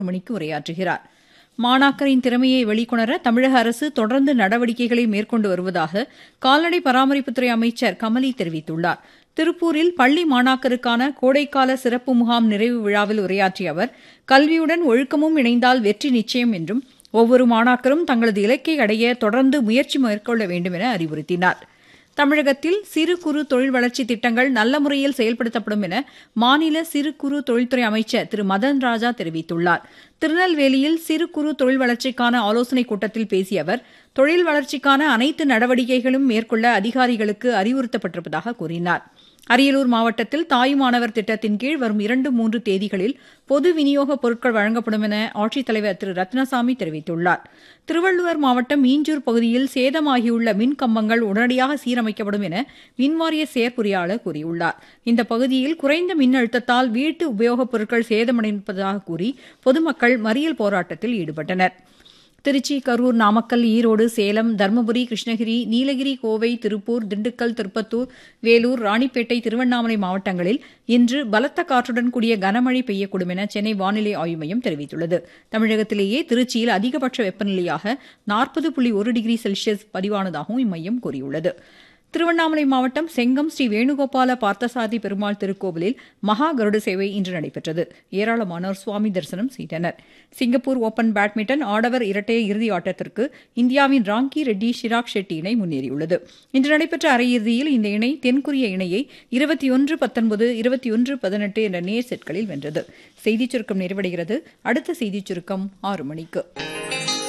மணிக்கு உரையாற்றுகிறார் மாணாக்கரின் திறமையை வெளிக்கொணர தமிழக அரசு தொடர்ந்து நடவடிக்கைகளை மேற்கொண்டு வருவதாக கால்நடை பராமரிப்புத்துறை அமைச்சர் கமலி தெரிவித்துள்ளார் திருப்பூரில் பள்ளி மாணாக்கருக்கான கோடைக்கால சிறப்பு முகாம் நிறைவு விழாவில் உரையாற்றிய அவர் கல்வியுடன் ஒழுக்கமும் இணைந்தால் வெற்றி நிச்சயம் என்றும் ஒவ்வொரு மாணாக்கரும் தங்களது இலக்கை அடைய தொடர்ந்து முயற்சி மேற்கொள்ள வேண்டும் என அறிவுறுத்தினார் தமிழகத்தில் சிறு குறு தொழில் வளர்ச்சி திட்டங்கள் நல்ல முறையில் செயல்படுத்தப்படும் என மாநில சிறு குறு தொழில்துறை அமைச்சர் திரு மதன் ராஜா தெரிவித்துள்ளார் திருநெல்வேலியில் சிறு குறு தொழில் வளர்ச்சிக்கான ஆலோசனைக் கூட்டத்தில் பேசிய அவர் தொழில் வளர்ச்சிக்கான அனைத்து நடவடிக்கைகளும் மேற்கொள்ள அதிகாரிகளுக்கு அறிவுறுத்தப்பட்டிருப்பதாக கூறினார் அரியலூர் மாவட்டத்தில் தாயுமானவர் திட்டத்தின் கீழ் வரும் இரண்டு மூன்று தேதிகளில் பொது விநியோகப் பொருட்கள் வழங்கப்படும் என ஆட்சித்தலைவர் திரு ரத்னசாமி தெரிவித்துள்ளார் திருவள்ளுவர் மாவட்டம் மீஞ்சூர் பகுதியில் சேதமாகியுள்ள மின் கம்பங்கள் உடனடியாக சீரமைக்கப்படும் என மின்வாரிய செயற்பொறியாளர் கூறியுள்ளார் இந்த பகுதியில் குறைந்த மின் அழுத்தத்தால் வீட்டு உபயோகப் பொருட்கள் சேதமடைந்திருப்பதாக கூறி பொதுமக்கள் மறியல் போராட்டத்தில் ஈடுபட்டனர் திருச்சி கரூர் நாமக்கல் ஈரோடு சேலம் தருமபுரி கிருஷ்ணகிரி நீலகிரி கோவை திருப்பூர் திண்டுக்கல் திருப்பத்தூர் வேலூர் ராணிப்பேட்டை திருவண்ணாமலை மாவட்டங்களில் இன்று பலத்த காற்றுடன் கூடிய கனமழை பெய்யக்கூடும் என சென்னை வானிலை ஆய்வு மையம் தெரிவித்துள்ளது தமிழகத்திலேயே திருச்சியில் அதிகபட்ச வெப்பநிலையாக நாற்பது புள்ளி ஒரு டிகிரி செல்சியஸ் பதிவானதாகவும் இம்மையம் கூறியுள்ளது திருவண்ணாமலை மாவட்டம் செங்கம் ஸ்ரீ வேணுகோபால பார்த்தசாதி பெருமாள் திருக்கோவிலில் மகா கருட சேவை இன்று நடைபெற்றது ஏராளமானோர் சுவாமி தரிசனம் செய்தனர் சிங்கப்பூர் ஓபன் பேட்மிண்டன் ஆடவர் இரட்டையர் இறுதி ஆட்டத்திற்கு இந்தியாவின் ராங்கி ரெட்டி ஷிராக் ஷெட்டி இணை முன்னேறியுள்ளது இன்று நடைபெற்ற அரையிறுதியில் இந்த இணை தென்கொரிய இணையை இருபத்தி ஒன்று பத்தொன்பது இருபத்தி ஒன்று பதினெட்டு என்ற நேர் செட்களில் வென்றது செய்திச் சுருக்கம் நிறைவடைகிறது அடுத்த செய்திச் சுருக்கம் ஆறு மணிக்கு